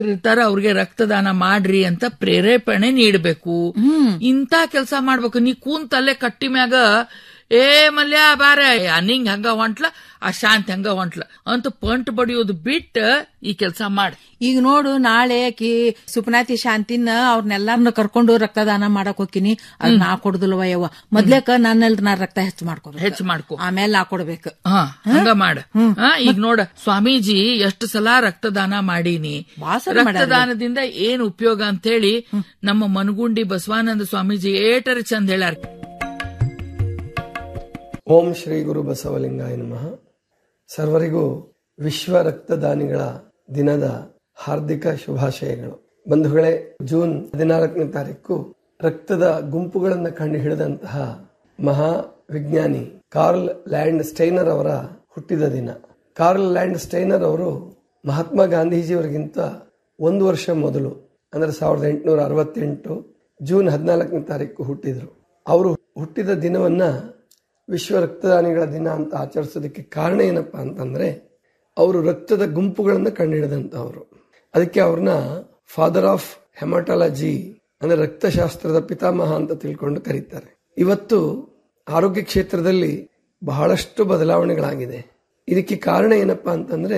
ಇರ್ತಾರ ಅವ್ರಿಗೆ ರಕ್ತದಾನ ಮಾಡ್ರಿ ಅಂತ ಪ್ರೇರೇಪಣೆ ನೀಡಬೇಕು ಇಂತ ಕೆಲಸ ಮಾಡ್ಬೇಕು ನೀ ಕೂಂತಲ್ಲೇ ಕಟ್ಟಿ ಮ್ಯಾಗ ಏ ಮಲ್ಯ ಬಾರೆ ಆ ನಿಂಗ್ ಹಂಗ ಹೊಂಟ್ಲ ಆ ಶಾಂತಿ ಹಂಗ ಹೊಂಟ್ಲ ಅಂತ ಪಂಟ್ ಬಡಿಯೋದು ಬಿಟ್ಟ ಈ ಕೆಲಸ ಮಾಡ್ ಈಗ ನೋಡು ನಾಳೆ ಆಕಿ ಸುಪನಾತಿ ಶಾಂತಿನ ಅವ್ರನ್ನೆಲ್ಲಾರನ್ನ ಕರ್ಕೊಂಡು ರಕ್ತದಾನ ಮಾಡಕ್ ಹೋಗ್ತೀನಿ ಅದ್ ನಾ ಕೊಡುದಿಲ್ವ ಯವ್ವ ಮೊದ್ಲೇಕ ನನ್ನಲ್ಲಿ ನಾ ರಕ್ತ ಹೆಚ್ಚು ಮಾಡ್ಕೋಬೇಕು ಹೆಚ್ಚು ಮಾಡ್ಕೊ ಆಮೇಲೆ ನಾ ಕೊಡ್ಬೇಕು ಹಾ ಹಂಗ ಮಾಡ ಹಾ, ಈಗ ನೋಡ ಸ್ವಾಮೀಜಿ ಎಷ್ಟು ಸಲ ರಕ್ತದಾನ ಮಾಡೀನಿ ಬಾಳ ಸಲ ಮಾಡ್ಯಾರ. ರಕ್ತದಾನದಿಂದ ಏನ್ ಉಪಯೋಗ ಅಂತ ಹೇಳಿ ನಮ್ಮ ಮನಗುಂಡಿ ಬಸವಾನಂದ ಸ್ವಾಮೀಜಿ ಏಟರ ಚಂದ ಹೇಳ್ಯಾರ ಓಂ ಶ್ರೀ ಗುರು ಬಸವಲಿಂಗಾಯ ನಮಃ ಸರ್ವರಿಗೂ ವಿಶ್ವ ರಕ್ತದಾನಿಗಳ ದಿನದ ಹಾರ್ದಿಕ ಶುಭಾಶಯಗಳು ಬಂಧುಗಳೇ ಜೂನ್ ಹದಿನಾಲ್ಕನೇ ತಾರೀಕು ರಕ್ತದ ಗುಂಪುಗಳನ್ನು ಕಂಡು ಹಿಡಿದಂತಹ ಮಹಾ ವಿಜ್ಞಾನಿ ಕಾರ್ಲ್ ಲ್ಯಾಂಡ್ ಸ್ಟೈನರ್ ಅವರ ಹುಟ್ಟಿದ ದಿನ ಕಾರ್ಲ್ ಲ್ಯಾಂಡ್ ಸ್ಟೈನರ್ ಅವರು ಮಹಾತ್ಮ ಗಾಂಧೀಜಿಯವರಿಗಿಂತ ಒಂದು ವರ್ಷ ಮೊದಲು ಅಂದ್ರೆ ಸಾವಿರದ ಎಂಟುನೂರ ಅರವತ್ತೆಂಟು ಜೂನ್ ಹದಿನಾಲ್ಕನೇ ತಾರೀಕು ಹುಟ್ಟಿದ್ರು ಅವರು ಹುಟ್ಟಿದ ದಿನವನ್ನ ವಿಶ್ವ ರಕ್ತದಾನಿಗಳ ದಿನ ಅಂತ ಆಚರಿಸೋದಕ್ಕೆ ಕಾರಣ ಏನಪ್ಪಾ ಅಂತಂದ್ರೆ ಅವರು ರಕ್ತದ ಗುಂಪುಗಳನ್ನು ಕಂಡುಹಿಡಿದಂತವರು ಅದಕ್ಕೆ ಅವ್ರನ್ನ ಫಾದರ್ ಆಫ್ ಹೆಮಟಾಲಜಿ ಅಂದ್ರೆ ರಕ್ತಶಾಸ್ತ್ರದ ಪಿತಾಮಹ ಅಂತ ತಿಳ್ಕೊಂಡು ಕರೀತಾರೆ ಇವತ್ತು ಆರೋಗ್ಯ ಕ್ಷೇತ್ರದಲ್ಲಿ ಬಹಳಷ್ಟು ಬದಲಾವಣೆಗಳಾಗಿದೆ ಇದಕ್ಕೆ ಕಾರಣ ಏನಪ್ಪಾ ಅಂತಂದ್ರೆ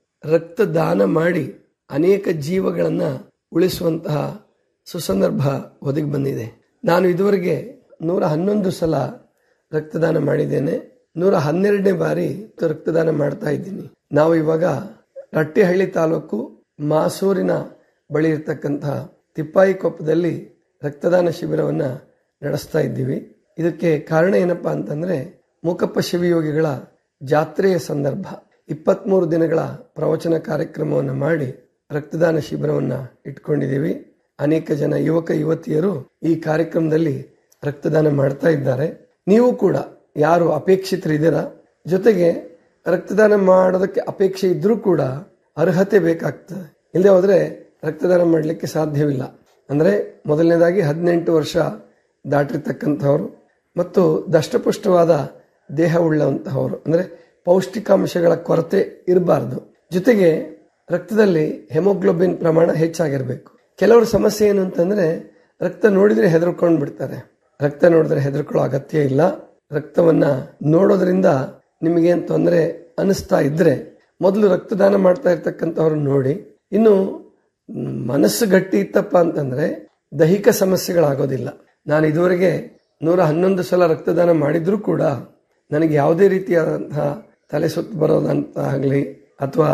ರಕ್ತದಾನ ಮಾಡಿ ಅನೇಕ ಜೀವಗಳನ್ನ ಉಳಿಸುವಂತಹ ಸುಸಂದರ್ಭ ಒದಗಿ ಬಂದಿದೆ ನಾನು ಇದುವರೆಗೆ ನೂರ ಹನ್ನೊಂದು ಸಲ ರಕ್ತದಾನ ಮಾಡಿದ್ದೇನೆ ನೂರ ಹನ್ನೆರಡನೇ ಬಾರಿ ರಕ್ತದಾನ ಮಾಡ್ತಾ ಇದ್ದೀನಿ ನಾವು ಇವಾಗ ರಟ್ಟಿಹಳ್ಳಿ ತಾಲೂಕು ಮಾಸೂರಿನ ಬಳಿ ಇರತಕ್ಕಂತಹ ತಿಪ್ಪಾಯಿ ಕೊಪ್ಪದಲ್ಲಿ ರಕ್ತದಾನ ಶಿಬಿರವನ್ನ ನಡೆಸ್ತಾ ಇದ್ದೀವಿ ಇದಕ್ಕೆ ಕಾರಣ ಏನಪ್ಪಾ ಅಂತಂದ್ರೆ ಮೂಕಪ್ಪ ಶಿವಯೋಗಿಗಳ ಜಾತ್ರೆಯ ಸಂದರ್ಭ ಇಪ್ಪತ್ಮೂರು ದಿನಗಳ ಪ್ರವಚನ ಕಾರ್ಯಕ್ರಮವನ್ನು ಮಾಡಿ ರಕ್ತದಾನ ಶಿಬಿರವನ್ನ ಇಟ್ಕೊಂಡಿದ್ದೀವಿ ಅನೇಕ ಜನ ಯುವಕ ಯುವತಿಯರು ಈ ಕಾರ್ಯಕ್ರಮದಲ್ಲಿ ರಕ್ತದಾನ ಮಾಡ್ತಾ ಇದ್ದಾರೆ ನೀವು ಕೂಡ ಯಾರು ಅಪೇಕ್ಷಿತರಿದ್ದೀರಾ ಜೊತೆಗೆ ರಕ್ತದಾನ ಮಾಡೋದಕ್ಕೆ ಅಪೇಕ್ಷೆ ಇದ್ರೂ ಕೂಡ ಅರ್ಹತೆ ಬೇಕಾಗ್ತದೆ ಇಲ್ಲದೆ ಹೋದ್ರೆ ರಕ್ತದಾನ ಮಾಡಲಿಕ್ಕೆ ಸಾಧ್ಯವಿಲ್ಲ ಅಂದ್ರೆ ಮೊದಲನೇದಾಗಿ ಹದಿನೆಂಟು ವರ್ಷ ದಾಟಿರ್ತಕ್ಕಂಥವ್ರು ಮತ್ತು ದಷ್ಟಪುಷ್ಟವಾದ ದೇಹ ಉಳ್ಳಂತಹವರು ಅಂದ್ರೆ ಪೌಷ್ಟಿಕಾಂಶಗಳ ಕೊರತೆ ಇರಬಾರ್ದು ಜೊತೆಗೆ ರಕ್ತದಲ್ಲಿ ಹೆಮೋಗ್ಲೋಬಿನ್ ಪ್ರಮಾಣ ಹೆಚ್ಚಾಗಿರ್ಬೇಕು ಕೆಲವರ ಸಮಸ್ಯೆ ಏನು ಅಂತಂದ್ರೆ ರಕ್ತ ನೋಡಿದ್ರೆ ಹೆದರ್ಕೊಂಡು ಬಿಡ್ತಾರೆ ರಕ್ತ ನೋಡಿದ್ರೆ ಹೆದರ್ಕೊಳ್ಳೋ ಅಗತ್ಯ ಇಲ್ಲ ರಕ್ತವನ್ನ ನೋಡೋದ್ರಿಂದ ನಿಮಗೇನ್ ತೊಂದರೆ ಅನಿಸ್ತಾ ಇದ್ರೆ ಮೊದಲು ರಕ್ತದಾನ ಮಾಡ್ತಾ ಇರ್ತಕ್ಕಂಥವ್ರು ನೋಡಿ ಇನ್ನು ಮ್, ಮನಸ್ಸು ಗಟ್ಟಿ ಇತ್ತಪ್ಪ ಅಂತಂದ್ರೆ ದೈಹಿಕ ಸಮಸ್ಯೆಗಳಾಗೋದಿಲ್ಲ ನಾನು ಇದುವರೆಗೆ ನೂರ ಹನ್ನೊಂದು ಸಲ ರಕ್ತದಾನ ಮಾಡಿದ್ರೂ ಕೂಡ ನನಗೆ ಯಾವುದೇ ರೀತಿಯಾದಂತಹ ತಲೆ ಸುತ್ತು ಬರೋದಂತ ಆಗಲಿ ಅಥವಾ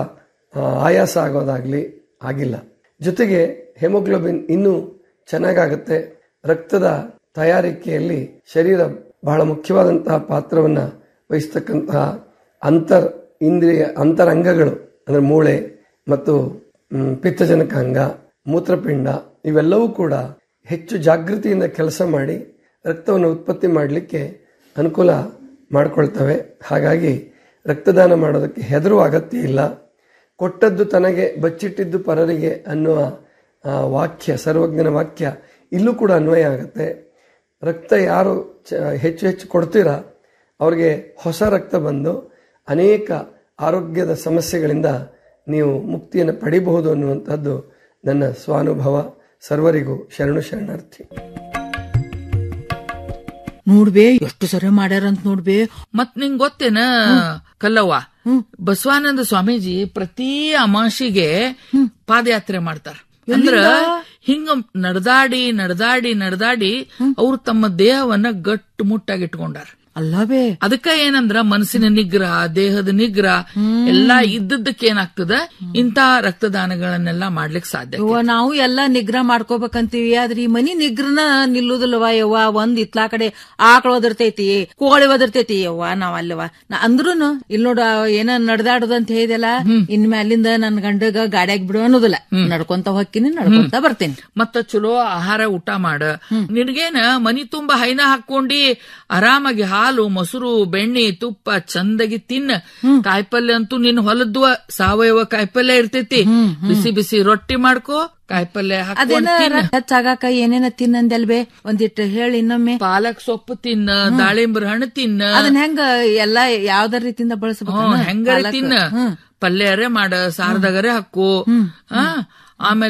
ಆಯಾಸ ಆಗೋದಾಗ್ಲಿ ಆಗಿಲ್ಲ ಜೊತೆಗೆ ಹೆಮೋಗ್ಲೋಬಿನ್ ಇನ್ನೂ ಚೆನ್ನಾಗಾಗುತ್ತೆ ರಕ್ತದ ತಯಾರಿಕೆಯಲ್ಲಿ ಶರೀರ ಬಹಳ ಮುಖ್ಯವಾದಂತಹ ಪಾತ್ರವನ್ನ ವಹಿಸ್ತಕ್ಕಂತಹ ಅಂತರ್ ಇಂದ್ರಿಯ ಅಂತರಂಗಗಳು ಅಂದ್ರೆ ಮೂಳೆ ಮತ್ತು ಮ್, ಪಿತ್ತಜನಕ ಅಂಗ ಮೂತ್ರಪಿಂಡ ಇವೆಲ್ಲವೂ ಕೂಡ ಹೆಚ್ಚು ಜಾಗೃತಿಯಿಂದ ಕೆಲಸ ಮಾಡಿ ರಕ್ತವನ್ನು ಉತ್ಪತ್ತಿ ಮಾಡಲಿಕ್ಕೆ ಅನುಕೂಲ ಮಾಡಿಕೊಳ್ತವೆ ಹಾಗಾಗಿ ರಕ್ತದಾನ ಮಾಡೋದಕ್ಕೆ ಹೆದರುವ ಅಗತ್ಯ ಇಲ್ಲ ಕೊಟ್ಟದ್ದು ತನಗೆ ಬಚ್ಚಿಟ್ಟಿದ್ದು ಪರರಿಗೆ ಅನ್ನುವ ಆ, ವಾಕ್ಯ ಸರ್ವಜ್ಞನ ವಾಕ್ಯ ಇಲ್ಲೂ ಕೂಡ ಅನ್ವಯ ಆಗುತ್ತೆ ರಕ್ತ ಯಾರು ಚ- ಹೆಚ್ಚು ಹೆಚ್ಚು ಕೊಡ್ತೀರಾ ಅವ್ರಿಗೆ ಹೊಸ ರಕ್ತ ಬಂದು ಅನೇಕ ಆರೋಗ್ಯದ ಸಮಸ್ಯೆಗಳಿಂದ ನೀವು ಮುಕ್ತಿಯನ್ನು ಪಡಿಬಹುದು ಅನ್ನುವಂಥದ್ದು ನನ್ನ ಸ್ವಾನುಭವ ಸರ್ವರಿಗೂ ಶರಣು ಶರಣಾರ್ಥಿ ನೋಡ್ಬೇ ಎಷ್ಟು ಸರಿ ಮಾಡ್ಯಾರಂತ ನೋಡ್ಬೇ ಮತ್ ನಿಂಗ್ ಗೊತ್ತೇನ ಕಲ್ಲವ್ವ ಬಸವಾನಂದ ಸ್ವಾಮೀಜಿ ಪ್ರತಿ ಅಮಾಸಿಗೆ ಪಾದಯಾತ್ರೆ ಮಾಡ್ತಾರ ಅಂದ್ರ ಹಿಂಗ ನಡೆದಾಡಿ ನಡೆದಾಡಿ ನಡೆದಾಡಿ ಅವ್ರು ತಮ್ಮ ದೇಹವನ್ನ ಗಟ್ಟು ಮುಟ್ಟಾಗಿ ಇಟ್ಕೊಂಡಾರ ಅಲ್ಲವೇ ಅದಕ್ಕ ಏನಂದ್ರ ಮನಸ್ಸಿನ ನಿಗ್ರಹ ದೇಹದ ನಿಗ್ರಹ ಎಲ್ಲಾ ಇದ್ದದ್ದಕ್ಕೆ ಏನಾಗ್ತದ ಇಂತ ರಕ್ತದಾನಗಳನ್ನೆಲ್ಲ ಮಾಡ್ಲಿಕ್ಕೆ ಸಾಧ್ಯ ಯವ್ವ ನಾವು ಎಲ್ಲಾ ನಿಗ್ರಹ ಮಾಡ್ಕೋಬೇಕಂತೀವಿ ಆದ್ರೆ ಈ ಮನಿ ನಿಗ್ರಹನ ನಿಲ್ಲುದಿಲ್ವ ಯವ್ವ ಒಂದ್ ಇತ್ಲಾ ಕಡೆ ಆಕಳ ಒದರ್ತೈತಿ ಕೋಳಿ ಒದರ್ತೈತಿ ಯವ್ವ ನಾವ್ ಅಲ್ಲವ ನಾ ಅಂದ್ರೂನು ಇಲ್ಲಿ ನೋಡ ಏನ ನಡ್ದಾಡುದು ಅಂತ ಹೇಳಿದೆಲ್ಲ ಇನ್ ಮ್ಯಾಲಿಂದ ನನ್ ಗಂಡಗ ಗಾಡ್ಯಾಗ ಬಿಡು ಅನ್ನೋದಿಲ್ಲ ನಡ್ಕೊಂತ ಹೋಗ್ತೀನಿ ನಡ್ಕೊಂತ ಬರ್ತೀನಿ ಮತ್ತ ಚಲೋ ಆಹಾರ ಊಟ ಮಾಡ ನಿನಗೇನ ಮನಿ ತುಂಬಾ ಹೈನ ಹಾಕೊಂಡಿ ಆರಾಮಾಗಿ ಹಾಲು ಮೊಸರು ಬೆಣ್ಣೆ ತುಪ್ಪ ಚಂದಗಿ ತಿನ್ನ ಕಾಯಿಪಲ್ಯ ಅಂತೂ ನಿನ್ ಹೊಲದ್ವ ಸಾವಯವ ಕಾಯಿಪಲ್ಯ ಇರ್ತೈತಿ ಬಿಸಿ ಬಿಸಿ ರೊಟ್ಟಿ ಮಾಡ್ಕೋ ಕಾಯಿಪಲ್ಯ ಹಾಕೊಂಡ್ ಅದೇನ ತಿನ್ನ ಹೆಚ್ಚಾಗಾಕ ಏನೇನ ತಿನ್ನಂದಲ್ವೇ ಒಂದಿಟ್ಟು ಹೇಳಿ ಇನ್ನೊಮ್ಮೆ ಪಾಲಕ್ ಸೊಪ್ಪು ತಿನ್ನ ದಾಳಿಂಬ್ರ ಹಣ್ಣು ತಿನ್ನ ಅದನ್ನ ಹೆಂಗ ಎಲ್ಲಾ ಯಾವ್ದಾರ ರೀತಿಯಿಂದ ಬಳಸಬೇಕು ಹ್ಮ್, ಹೆಂಗರೆ ತಿನ್ನ ಪಲ್ಯರೇ ಮಾಡ ಸಾರದಾಗರೆ ಹಾಕು ಆ ಆಮೇಲೆ